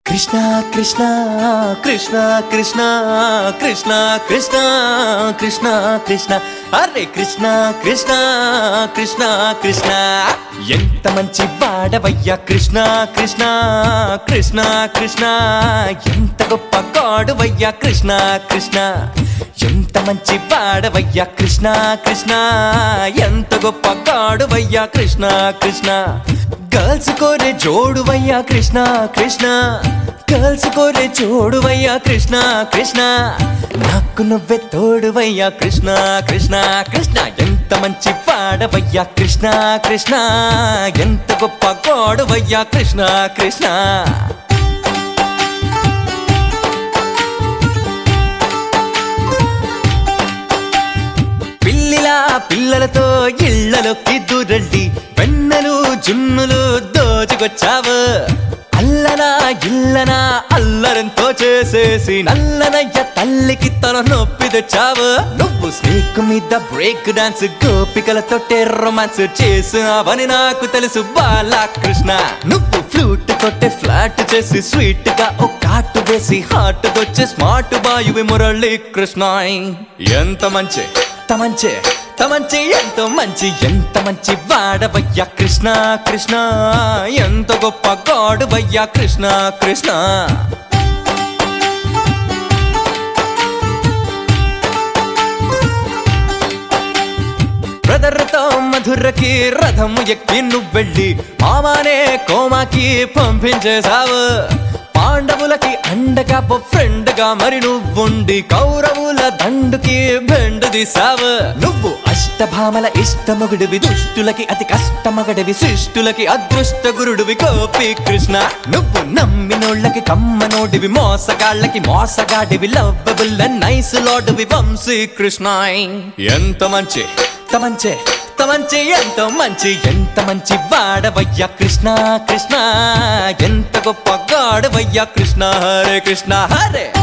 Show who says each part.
Speaker 1: కృష్ణ కృష్ణ కృష్ణ కృష్ణ కృష్ణ కృష్ణ కృష్ణ కృష్ణ అరే కృష్ణ కృష్ణ కృష్ణ కృష్ణ ఎంత మంచి వాడవయ్యా కృష్ణ కృష్ణ కృష్ణ కృష్ణ ఎంత గొప్ప గాడువయ్యా కృష్ణ కృష్ణ ఎంత మంచి వాడవయ్యా కృష్ణ కృష్ణ ఎంత గొప్ప గాడువయ్యా కృష్ణ కృష్ణ గర్ల్స్ కోరే జోడువయ్యా కృష్ణ కృష్ణ గర్ల్స్ కోరే జోడువయ్యా కృష్ణ కృష్ణ నాకు నువ్వే తోడువయ్యా కృష్ణ కృష్ణ కృష్ణ ఎంత మంచి పాడవయ్యా కృష్ణ కృష్ణ ఎంత గొప్ప గోడువయ్యా కృష్ణ కృష్ణ పిల్లిలా పిల్లలతో ఇళ్లలోకి దూరండి వెన్నెలు జున్నులు దోచుకొచ్చావు అల్లనా ఇల్లనా అల్లరంతో చేసేసి నల్లనయ్య తల్లికి తన నొప్పి తెచ్చావు నువ్వు స్నేక్ మీద బ్రేక్ డాన్స్ గోపికలతో రొమాన్స్ చేసావని నాకు తెలుసు బాలకృష్ణ నువ్వు ఫ్లూట్ కొట్టే ఫ్లాట్ చేసి స్వీట్ గా ఒక కాటు వేసి హార్ట్ వచ్చే స్మార్ట్ బాయువి మురళీ కృష్ణ ఎంత మంచి ఎంత మంచి ఎంత మంచి ఎంతో మంచి ఎంత మంచి వాడవయ్యా కృష్ణ కృష్ణ ఎంత గొప్ప గాడువయ్యా కృష్ణ కృష్ణ బ్రదర్తో మధురకి రథము ఎక్కి నువ్వెళ్ళి మామానే కోమాకి పంపించేశావు పాండవులకి అండగా ఓ ఫ్రెండ్ గా మరి నువ్వుండి కౌరవుల దండుకి బెండు తీసావు నువ్వు అష్టభామల ఇష్టమగుడివి దుష్టులకి అతి కష్టమగడివి శిష్టులకి అదృష్ట గురుడివి గోపి కృష్ణ నువ్వు నమ్మినోళ్ళకి కమ్మనోడివి మోసగాళ్ళకి మోసగాడివి లవ్వబుల్ నైస్ లోడువి వంశీ కృష్ణ ఎంత మంచి ఎంత మంచి ఎంత మంచి ఎంతో మంచి ఎంత మంచి వాడవయ్యా కృష్ణ కృష్ణ ఎంత గొప్ప గాడవయ్యా కృష్ణ హరే కృష్ణ హరే